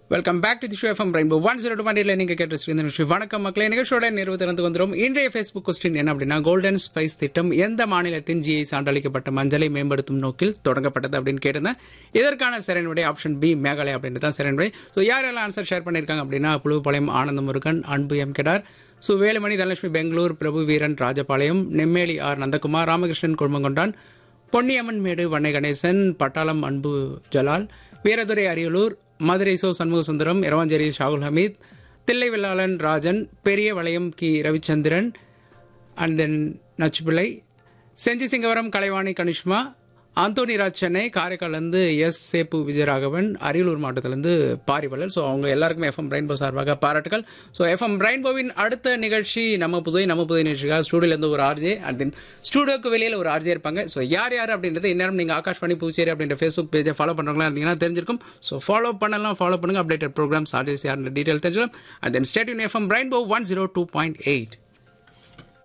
welcome back to the show FM rainbow one zero two பாண்டியில் நீங்கள் கேட்டு இந்த நிகழ்ச்சி வணக்கம் மக்களே நிகழ்ச்சியோட நிறுவ திறந்து வந்துடும் இன்றைய ஃபேஸ்புக் கொஸ்டின் என்ன அப்படின்னா கோல்டன் ஸ்பைஸ் திட்டம் எந்த மாநிலத்தின் ஜிஐ சான்றளிக்கப்பட்ட மஞ்சளை மேம்படுத்தும் நோக்கில் தொடங்கப்பட்டது அப்படின்னு கேட்டிருந்தேன் இதற்கான சரியான விடை ஆப்ஷன் பி மேகாலயா அப்படின்றது தான் சரியான விடை ஸோ யாரெல்லாம் ஆன்சர் ஷேர் பண்ணியிருக்காங்க அப்படின்னா புழுப்பாளையம் ஆனந்த முருகன் அன்பு எம் கெடார் ஸோ வேலுமணி தனலட்சுமி பெங்களூர் பிரபு வீரன் ராஜபாளையம் நெம்மேலி ஆர் நந்தகுமார் ராமகிருஷ்ணன் குடும்பங்கொண்டான் பொன்னியம்மன் மேடு வண்ணை கணேசன் பட்டாளம் அன்பு ஜலால் வீரதுரை அரியலூர் மதுரை சோ சண்முக சுந்தரம் இரவாஞ்சேரி ஷாகுல் ஹமீத் தில்லை வெள்ளாளன் ராஜன் பெரிய வளையம் கி ரவிச்சந்திரன் அண்ட் தென் நச்சுப்பிள்ளை செஞ்சி சிங்கவரம் கலைவாணி கனிஷ்மா ஆந்தோனி ராஜ் சென்னை காரைக்கால்லேருந்து எஸ் சேப்பு விஜயராகவன் அரியலூர் மாவட்டத்திலேருந்து பாரிவலர் ஸோ அவங்க எல்லாருக்குமே எஃப்எம் ரெயின்போ சார்பாக பாராட்டுகள் ஸோ எஃப்எம் ரெயின்போவின் அடுத்த நிகழ்ச்சி நம்ம புதுவை நம்ம புதுவை நிகழ்ச்சிக்காக ஸ்டூடியோலேருந்து ஒரு ஆர்ஜே அண்ட் தென் ஸ்டூடியோக்கு வெளியில் ஒரு ஆர்ஜே இருப்பாங்க ஸோ யார் யார் அப்படின்றது இந்நேரம் நீங்கள் ஆகாஷ் பண்ணி பூச்சேரி அப்படின்ற ஃபேஸ்புக் பேஜை ஃபாலோ பண்ணுறவங்களா இருந்தீங்கன்னா தெரிஞ்சிருக்கும் ஸோ ஃபாலோ பண்ணலாம் ஃபாலோ பண்ணுங்க அப்டேட்டட் ப்ரோக்ராம்ஸ் ஆர்ஜேஸ் யார் டீட்டெயில் தெரிஞ்சிடும் அண்ட் தென் ஸ்டேட் யூன் FM rainbow one zero two point eight